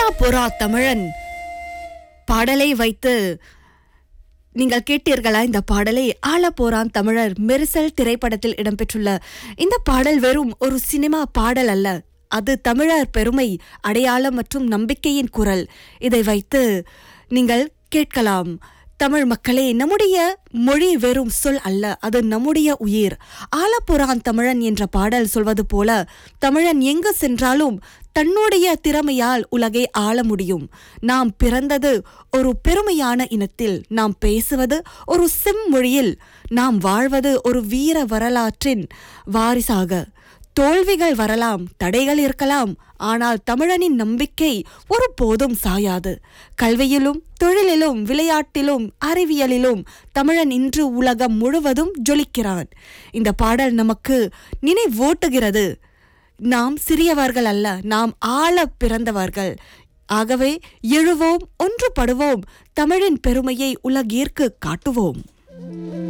ஆலாபுரா தமிழன் பாடலை வைத்து நீங்கள் கேட்டீர்களா இந்த பாடலை ஆலப்போரான் தமிழர் மெரிசல் திரைப்படத்தில் இடம்பெற்றுள்ள இந்த பாடல் வெறும் ஒரு சினிமா பாடல் அல்ல அது தமிழர் பெருமை அடையாளம் மற்றும் நம்பிக்கையின் குரல் இதை வைத்து நீங்கள் கேட்கலாம் தமிழ் மக்களே நம்முடைய மொழி வெறும் சொல் அல்ல அது நம்முடைய உயிர் ஆலப்புறான் தமிழன் என்ற பாடல் சொல்வது போல தமிழன் எங்கு சென்றாலும் தன்னுடைய திறமையால் உலகை ஆள முடியும் நாம் பிறந்தது ஒரு பெருமையான இனத்தில் நாம் பேசுவது ஒரு செம்மொழியில் நாம் வாழ்வது ஒரு வீர வரலாற்றின் வாரிசாக தோல்விகள் வரலாம் தடைகள் இருக்கலாம் ஆனால் தமிழனின் நம்பிக்கை ஒருபோதும் சாயாது கல்வியிலும் தொழிலிலும் விளையாட்டிலும் அறிவியலிலும் தமிழன் இன்று உலகம் முழுவதும் ஜொலிக்கிறான் இந்த பாடல் நமக்கு நினைவூட்டுகிறது நாம் சிறியவர்கள் அல்ல நாம் ஆள பிறந்தவர்கள் ஆகவே எழுவோம் ஒன்றுபடுவோம் தமிழின் பெருமையை உலகிற்கு காட்டுவோம்